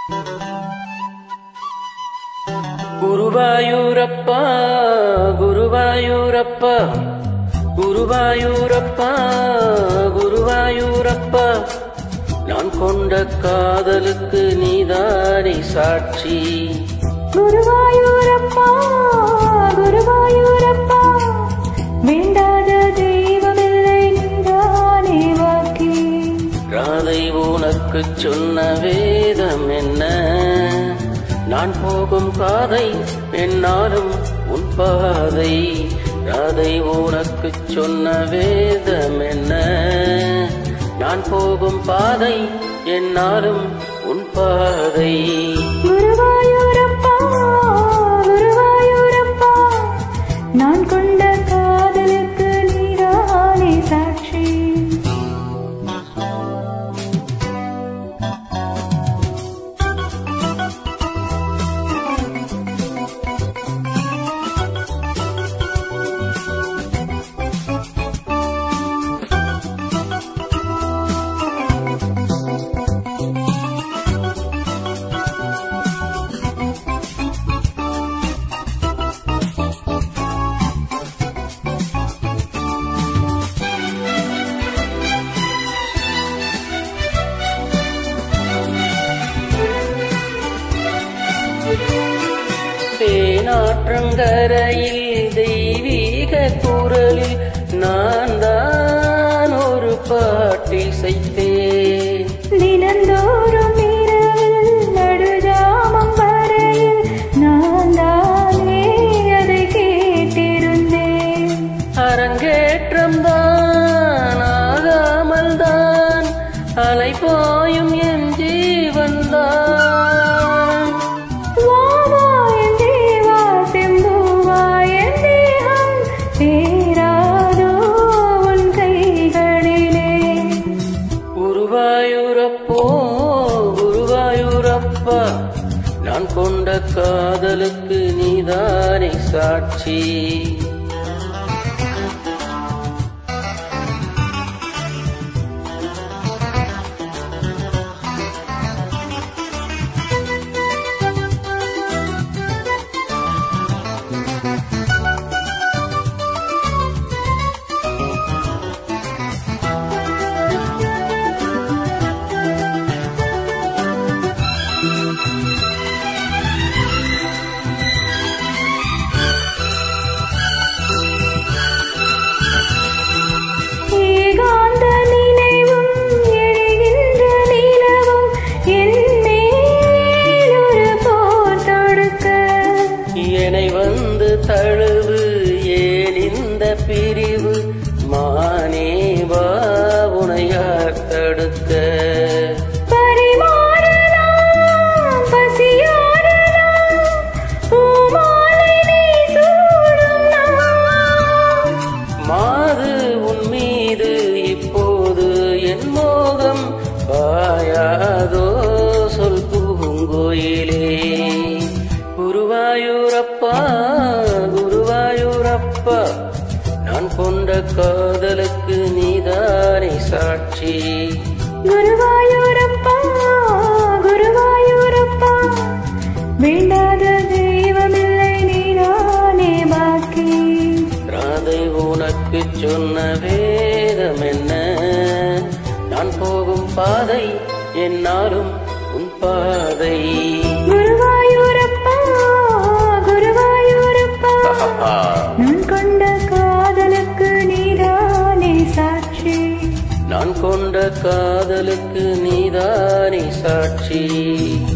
குருவாயூரப்பா குருவாயூரப்பா குருவாயூரப்பா குருவாயூரப்பா நான் கொண்ட காதலுக்கு நீதானே சாட்சி குருவாயூரப்பா குருவாயூரப்பா வேண்டாத தெய்வமில்லை நீதானே வாக்கி ராதை உனக்கு சொன்ன வேதம் என்ன நான் போகும் பாதை என்னாலும் உன் பாதை ராதை உனக்கு சொன்ன வேதம் என்ன நான் போகும் பாதை என்னாலும் உன் பாதை குருவாயூரப்பா குருவாயூரப்பா நான் கொண்ட காதலுக்கு நீதானே சாட்சி தேனாற்றங்கரையில் தெய்வீக குரலில் நான் தான் ஒரு பாட்டிசைத்தேன் தினந்தோறும் இரவில் நடுஜாமம் வரையில் நான் தானே அதை கேட்டிருந்தேன் அரங்கேற்றம் தான் ஆகாமல் தான் அலை பாயும் என் ஜீவன் தான் வாவா என் தேவா செம்பூவா என் தேகம் சேராதோ உன் கைகளிலே குருவாயூரப்போ குருவாயூரப்பா நான் கொண்ட காதலுக்கு நீதானே சாட்சி ஏகாந்த நினைவும் எரிகின்ற நிலவும் என் மேல் ஒரு போர் தொடுக்க என்னை வந்து தழுவு ஏன் இந்த பிரிவு மானே வா உனையார் தடுக்க பரிமாறலாம் பசியாறலாம் பூமாலை நீ சூடும் நாள் மாது உன் மீது இப்போது என் மோகம் பாயாதோ சொல் பூங்கோயிலே குருவாயூரப்பா குருவாயூரப்பா நான் கொண்ட காதலுக்கு நீதானே சாட்சி குருவாயூரப்பா குருவாயூரப்பா வேண்டாத தெய்வமில்லை நீதானே பாக்கி ராதை உனக்கு சொன்ன வேதம் என்ன நான் போகும் பாதை என்னாலும் உன் பாதை குருவாயூரப்பா குருவாயூரப்பா நான் கொண்ட காதலுக்கு நீதானே சாட்சி நான் கொண்ட காதலுக்கு நீதானே சாட்சி